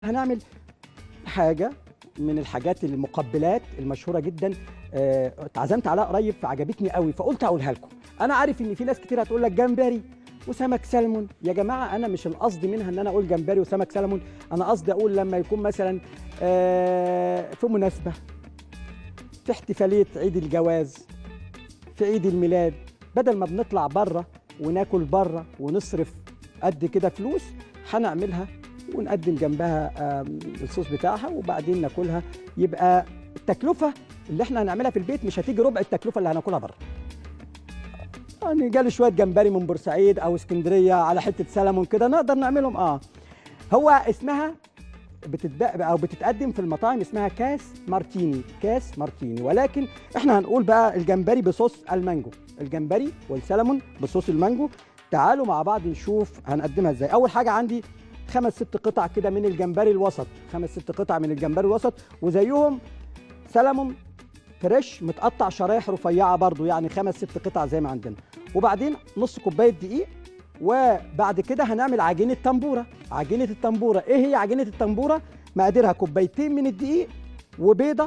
هنعمل حاجه من الحاجات المقبلات المشهوره جدا آه، اتعزمت عليها قريب فعجبتني قوي فقلت اقولها لكم انا عارف ان في ناس كتير هتقول لك جمبري وسمك سلمون يا جماعه انا مش القصد منها ان انا اقول جمبري وسمك سلمون انا قصدي اقول لما يكون مثلا آه، في مناسبه في احتفاليه عيد الجواز في عيد الميلاد بدل ما بنطلع بره وناكل بره ونصرف قد كده فلوس هنعملها ونقدم جنبها آم، الصوص بتاعها وبعدين ناكلها يبقى التكلفه اللي احنا هنعملها في البيت مش هتيجي ربع التكلفه اللي هناكلها بره يعني جالي شويه جمبري من بورسعيد او اسكندريه على حته سلمون كده نقدر نعملهم اه هو اسمها بتتباع او بتتقدم في المطاعم اسمها كاس مارتيني كاس مارتيني ولكن احنا هنقول بقى الجمبري بصوص المانجو الجمبري والسلمون بصوص المانجو تعالوا مع بعض نشوف هنقدمها ازاي اول حاجه عندي خمس ست قطع كده من الجمبري الوسط خمس ست قطع من الجمبري الوسط وزيهم سلمون فريش متقطع شرايح رفيعه برضو يعني خمس ست قطع زي ما عندنا وبعدين نص كوبايه دقيق وبعد كده هنعمل عجينه تنبوره عجينه التنبوره ايه هي عجينه التنبوره مقاديرها كوبايتين من الدقيق وبيضه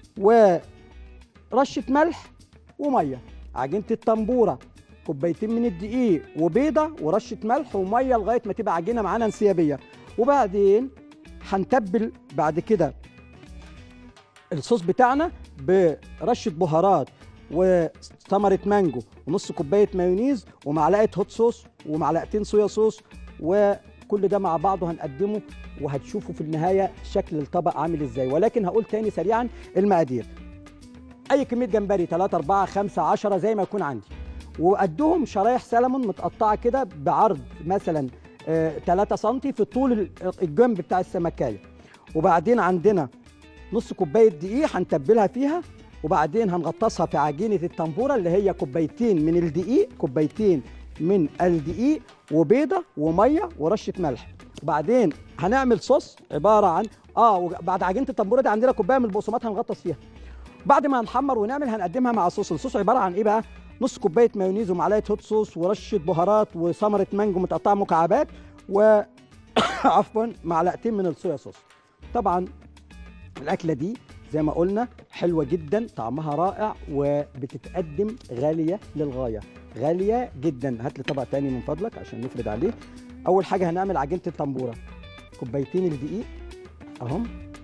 ورشه ملح وميه عجينه التنبوره كوبايتين من الدقيق وبيضه ورشه ملح وميه لغايه ما تبقى عجينه معانا انسيابيه وبعدين هنتبل بعد كده الصوص بتاعنا برشه بهارات وثمره مانجو ونص كوبايه مايونيز ومعلقه هوت صوص ومعلقتين صويا صوص وكل ده مع بعضه هنقدمه وهتشوفوا في النهايه شكل الطبق عامل ازاي ولكن هقول تاني سريعا المقادير اي كميه جمبري 3 4 5 10 زي ما يكون عندي وقدهم شرايح سلمون متقطعه كده بعرض مثلا آه، 3 سم في طول ال- الجنب بتاع السمكايه وبعدين عندنا نص كوبايه دقيق هنتبلها فيها وبعدين هنغطسها في عجينه التنبوره اللي هي كوبايتين من الدقيق كوبايتين من الدقيق وبيضه وميه ورشه ملح وبعدين هنعمل صوص عباره عن اه وبعد عجينه التنبوره دي عندنا كوبايه من البقسماط هنغطس فيها بعد ما هنحمر ونعمل هنقدمها مع الصوص الصوص عباره عن ايه بقى نص كوبايه مايونيز ومعلقه هوت صوص ورشه بهارات وثمره مانجو متقطعه مكعبات و عفوا معلقتين من الصويا صوص طبعا الاكله دي زي ما قلنا حلوه جدا طعمها رائع وبتتقدم غاليه للغايه غاليه جدا هات لي طبق تاني من فضلك عشان نفرد عليه اول حاجه هنعمل عجينه التنبوره كوبايتين الدقيق اهم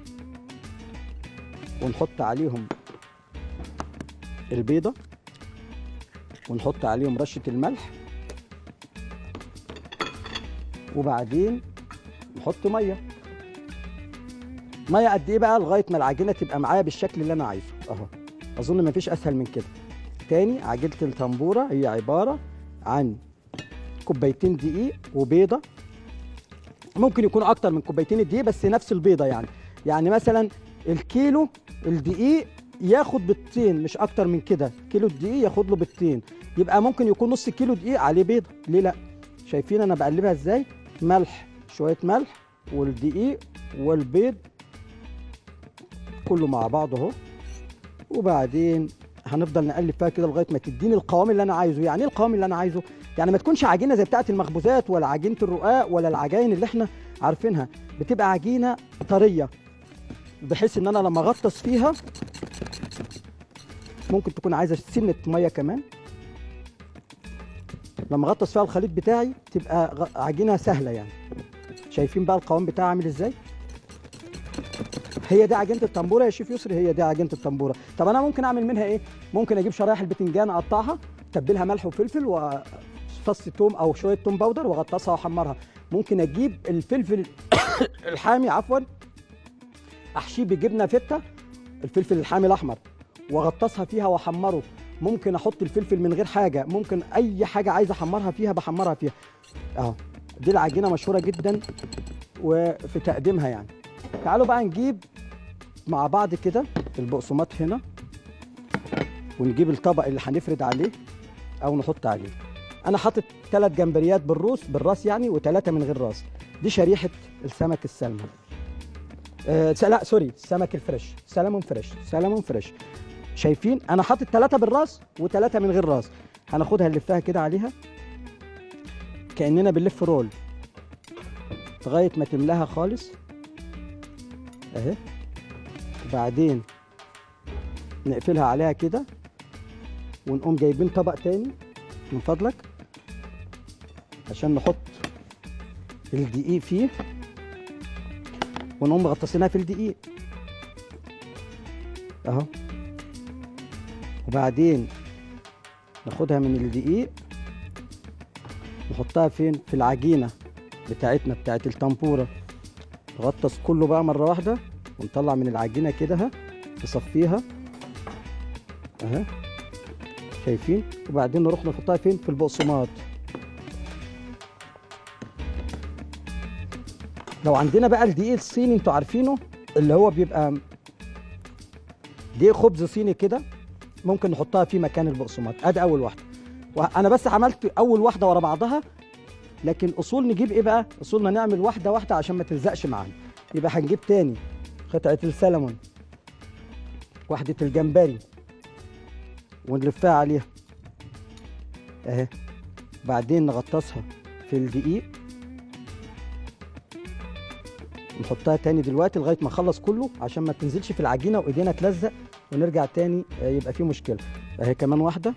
ونحط عليهم البيضه ونحط عليهم رشه الملح وبعدين نحط ميه ميه قد ايه بقى لغايه ما العجينه تبقى معايا بالشكل اللي انا عايزه اهو اظن مفيش اسهل من كده تاني عجينه التنبوره هي عباره عن كوبايتين دقيق وبيضه ممكن يكون اكتر من كوبايتين الدقيق بس نفس البيضه يعني يعني مثلا الكيلو الدقيق ياخد بيضتين مش اكتر من كده كيلو الدقيق ياخد له بيضتين يبقى ممكن يكون نص كيلو دقيق عليه بيضه ليه لا شايفين انا بقلبها ازاي ملح شويه ملح والدقيق والبيض كله مع بعضه اهو وبعدين هنفضل نقلب فيها كده لغايه ما تديني القوام اللي انا عايزه يعني ايه القوام اللي انا عايزه يعني ما تكونش عجينه زي بتاعه المخبوزات ولا عجينه الرقاق ولا العجاين اللي احنا عارفينها بتبقى عجينه طريه بحيث ان انا لما اغطس فيها ممكن تكون عايزه سنه ميه كمان لما اغطس فيها الخليط بتاعي تبقى غ- عجينه سهله يعني شايفين بقى القوام بتاعها عامل ازاي هي دي عجينه التنبوره يا شيف يسري هي دي عجينه التنبوره طب انا ممكن اعمل منها ايه ممكن اجيب شرايح البتنجان اقطعها تبلها ملح وفلفل وفص توم او شويه توم باودر واغطسها واحمرها ممكن اجيب الفلفل الحامي عفوا احشيه بجبنه فته الفلفل الحامي الاحمر واغطسها فيها واحمره ممكن احط الفلفل من غير حاجه ممكن اي حاجه عايز احمرها فيها بحمرها فيها اهو دي العجينه مشهوره جدا وفي تقديمها يعني تعالوا بقى نجيب مع بعض كده البقسماط هنا ونجيب الطبق اللي هنفرد عليه او نحط عليه انا حاطط ثلاث جمبريات بالروس بالراس يعني وثلاثه من غير راس دي شريحه السمك السلمون آه س- لا سوري السمك الفريش سلمون فريش سلمون فريش شايفين انا حاطط ثلاثه بالراس وثلاثه من غير راس هناخدها نلفها كده عليها كاننا بنلف رول لغايه ما تملاها خالص اهي وبعدين نقفلها عليها كده ونقوم جايبين طبق تاني من فضلك عشان نحط الدقيق فيه ونقوم مغطسينها في الدقيق اهو وبعدين ناخدها من الدقيق نحطها فين في العجينه بتاعتنا بتاعت التنبوره نغطس كله بقى مره واحده ونطلع من العجينه كده اهي نصفيها اهي شايفين وبعدين نروح نحطها فين في البقسماط لو عندنا بقى الدقيق الصيني انتوا عارفينه اللي هو بيبقى دقيق خبز صيني كده ممكن نحطها في مكان البقسماط ادي اول واحده وانا بس عملت اول واحده ورا بعضها لكن اصول نجيب ايه بقى اصولنا نعمل واحده واحده عشان ما تلزقش معانا يبقى هنجيب تاني قطعه السلمون واحده الجمبري ونلفها عليها اهي بعدين نغطسها في الدقيق نحطها تاني دلوقتي لغايه ما نخلص كله عشان ما تنزلش في العجينه وايدينا تلزق ونرجع تاني آه، يبقى في مشكله اهي كمان واحده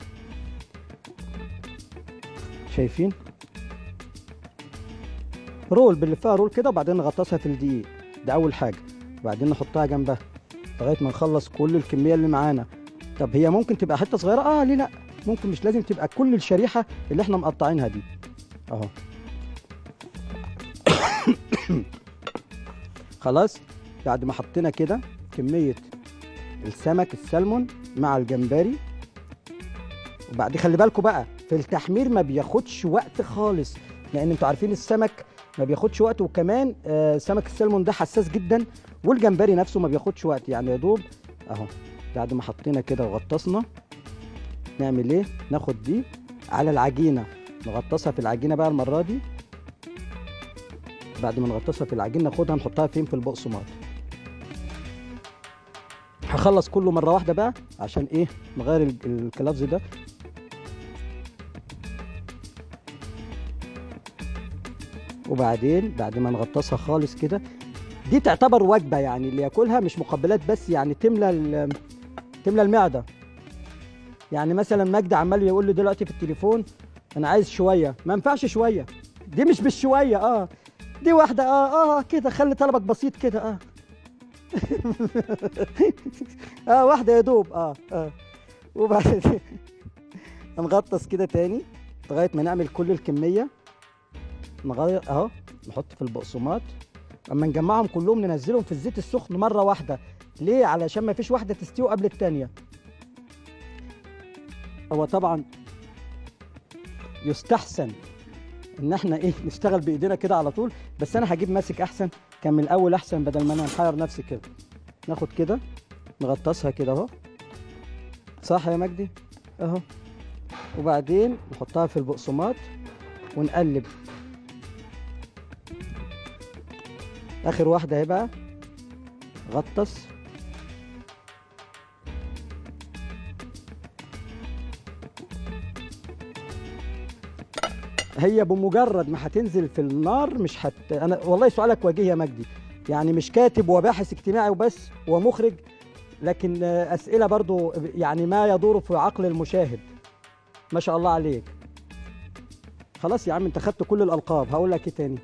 شايفين رول بنلفها رول كده وبعدين نغطسها في الدقيق ده اول حاجه وبعدين نحطها جنبها لغايه ما نخلص كل الكميه اللي معانا طب هي ممكن تبقى حته صغيره اه ليه لا ممكن مش لازم تبقى كل الشريحه اللي احنا مقطعينها دي اهو خلاص بعد ما حطينا كده كميه السمك السلمون مع الجمبري وبعد خلي بالكم بقى في التحمير ما بياخدش وقت خالص لان انتوا عارفين السمك ما بياخدش وقت وكمان آه سمك السلمون ده حساس جدا والجمبري نفسه ما بياخدش وقت يعني يا دوب اهو بعد ما حطينا كده وغطسنا نعمل ايه ناخد دي على العجينه نغطسها في العجينه بقى المره دي بعد ما نغطسها في العجينه ناخدها نحطها فين في البقسماط هخلص كله مره واحده بقى عشان ايه نغير ال- الكلافز ده وبعدين بعد ما نغطسها خالص كده دي تعتبر وجبه يعني اللي ياكلها مش مقبلات بس يعني تملى ال- تملى المعده يعني مثلا مجدي عمال يقول لي دلوقتي في التليفون انا عايز شويه ما ينفعش شويه دي مش بالشويه اه دي واحده اه اه كده خلي طلبك بسيط كده اه اه واحده يا دوب اه اه وبعدين هنغطس كده تاني لغايه ما نعمل كل الكميه نغير اهو نحط في البقسماط اما نجمعهم كلهم ننزلهم في الزيت السخن مره واحده ليه علشان ما فيش واحده تستوي قبل التانيه هو طبعا يستحسن ان احنا ايه نشتغل بايدينا كده على طول بس انا هجيب ماسك احسن كان من الاول احسن بدل ما انا محير نفسي كده ناخد كده نغطسها كده اهو صح يا مجدي اهو وبعدين نحطها في البقسماط ونقلب اخر واحده اهي بقى غطس هي بمجرد ما هتنزل في النار مش هت انا والله سؤالك وجيه يا مجدي يعني مش كاتب وباحث اجتماعي وبس ومخرج لكن آه، اسئله برضو يعني ما يدور في عقل المشاهد ما شاء الله عليك خلاص يا عم انت خدت كل الالقاب هقول لك ايه تاني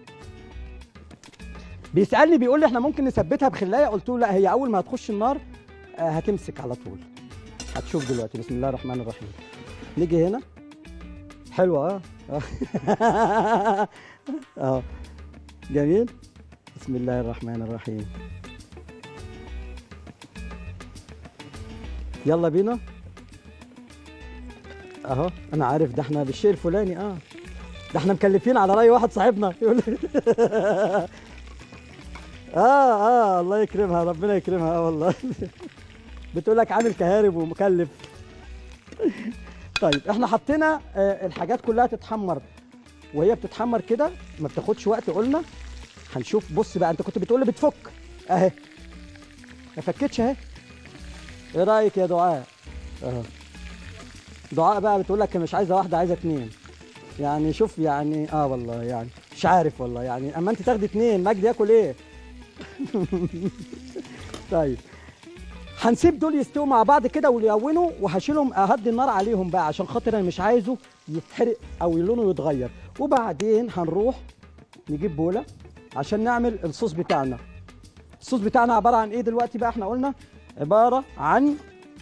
بيسالني بيقول لي احنا ممكن نثبتها بخلايه قلت له لا هي اول ما هتخش النار آه، هتمسك على طول هتشوف دلوقتي بسم الله الرحمن الرحيم نيجي هنا حلوه اه اه اه جميل بسم الله الرحمن الرحيم يلا بينا اهو انا عارف ده احنا بالشيء الفلاني اه ده احنا مكلفين على راي واحد صاحبنا يقول اه اه الله يكرمها ربنا يكرمها اه والله بتقول لك عامل كهارب ومكلف طيب احنا حطينا آه، الحاجات كلها تتحمر وهي بتتحمر كده ما بتاخدش وقت قلنا هنشوف بص بقى انت كنت بتقول لي بتفك اهي ما فكتش اهي ايه رايك يا دعاء اهو دعاء بقى بتقول لك مش عايزه واحده عايزه اتنين يعني شوف يعني اه والله يعني مش عارف والله يعني اما انت تاخدي اتنين مجدي ياكل ايه طيب هنسيب دول يستووا مع بعض كده ويلونوا وهشيلهم اهدي النار عليهم بقى عشان خاطر انا مش عايزه يتحرق او لونه يتغير وبعدين هنروح نجيب بوله عشان نعمل الصوص بتاعنا الصوص بتاعنا عباره عن ايه دلوقتي بقى احنا قلنا عباره عن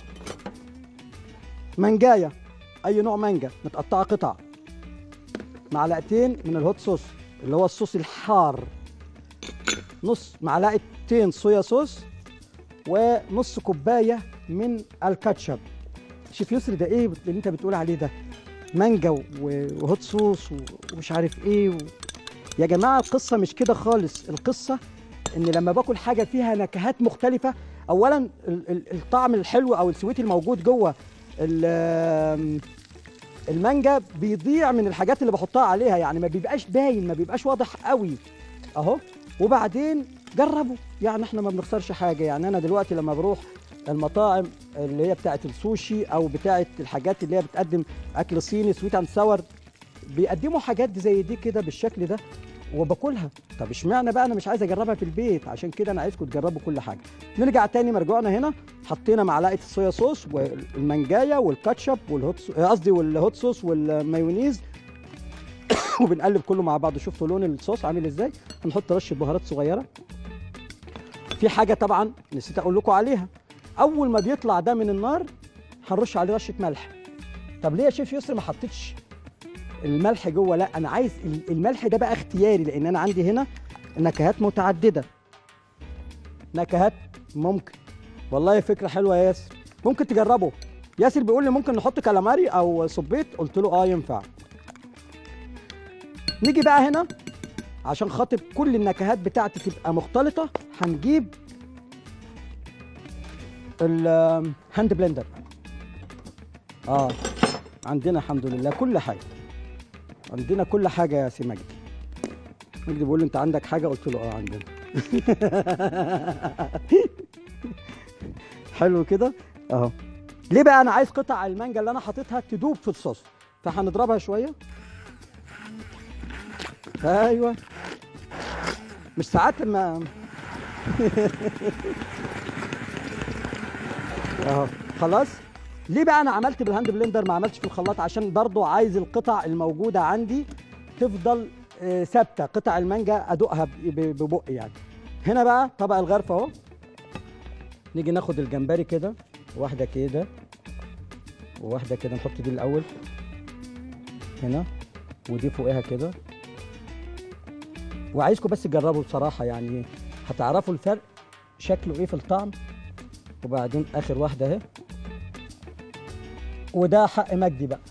منجايه اي نوع مانجا متقطعه قطع معلقتين من الهوت صوص اللي هو الصوص الحار نص معلقتين صويا صوص ونص كوبايه من الكاتشب شوف يسري ده ايه اللي انت بتقول عليه ده مانجا و- وهوت صوص و- ومش عارف ايه و... يا جماعه القصه مش كده خالص القصه ان لما باكل حاجه فيها نكهات مختلفه اولا ال- ال- الطعم الحلو او السويت الموجود جوه ال- المانجا بيضيع من الحاجات اللي بحطها عليها يعني ما بيبقاش باين ما بيبقاش واضح قوي اهو وبعدين جربوا يعني احنا ما بنخسرش حاجه يعني انا دلوقتي لما بروح المطاعم اللي هي بتاعه السوشي او بتاعه الحاجات اللي هي بتقدم اكل صيني سويت اند ساور بيقدموا حاجات زي دي كده بالشكل ده وباكلها طب اشمعنى بقى انا مش عايز اجربها في البيت عشان كده انا عايزكم تجربوا كل حاجه نرجع تاني مرجوعنا هنا حطينا معلقه الصويا صوص والمانجايه والكاتشب والهوت صو- قصدي والهوت صوص والمايونيز وبنقلب كله مع بعض شفتوا لون الصوص عامل ازاي هنحط رشه بهارات صغيره في حاجه طبعا نسيت اقول لكم عليها اول ما بيطلع ده من النار هنرش عليه رشه ملح طب ليه يا شيف يسري ما حطيتش الملح جوه لا انا عايز ال- الملح ده بقى اختياري لان انا عندي هنا نكهات متعدده نكهات ممكن والله فكره حلوه يا ياسر ممكن تجربه ياسر بيقول لي ممكن نحط كالاماري او صبيط قلت له اه ينفع نيجي بقى هنا عشان خاطر كل النكهات بتاعتي تبقى مختلطه هنجيب الهاند بلندر اه عندنا الحمد لله كل حاجه عندنا كل حاجه يا سي مجدي مجدي بيقول لي انت عندك حاجه قلت له اه عندنا حلو كده اهو ليه بقى انا عايز قطع المانجا اللي انا حاططها تدوب في الصوص فهنضربها شويه ايوه مش ساعات لما اهو خلاص ليه بقى انا عملت بالهاند بلندر ما عملتش في الخلاط عشان برضو عايز القطع الموجوده عندي تفضل آه، ثابته قطع المانجا ادوقها ب- ب- ببقي يعني هنا بقى طبق الغرف اهو نيجي ناخد الجمبري كده واحده كده وواحده كده نحط دي الاول هنا ودي فوقها كده وعايزكم بس تجربوا بصراحه يعني هتعرفوا الفرق شكله ايه في الطعم وبعدين اخر واحده اهي وده حق مجدي بقى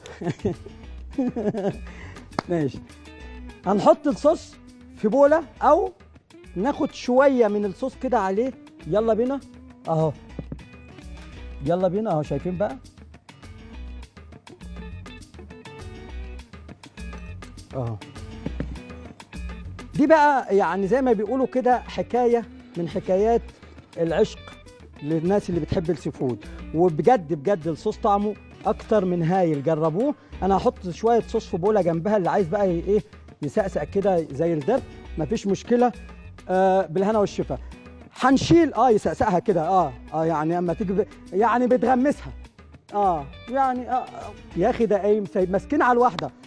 ماشي هنحط الصوص في بوله او ناخد شويه من الصوص كده عليه يلا بينا اهو يلا بينا اهو شايفين بقى اهو دي بقى يعني زي ما بيقولوا كده حكايه من حكايات العشق للناس اللي بتحب السي فود وبجد بجد الصوص طعمه اكتر من هايل جربوه انا هحط شويه صوص في بوله جنبها اللي عايز بقى ي- ايه يسقسق كده زي الدب مفيش مشكله آه بالهنا والشفا هنشيل اه يسقسقها كده اه اه يعني اما تيجي ب... يعني بتغمسها اه يعني آه آه. يا اخي ده ايه سايب ماسكين على الواحده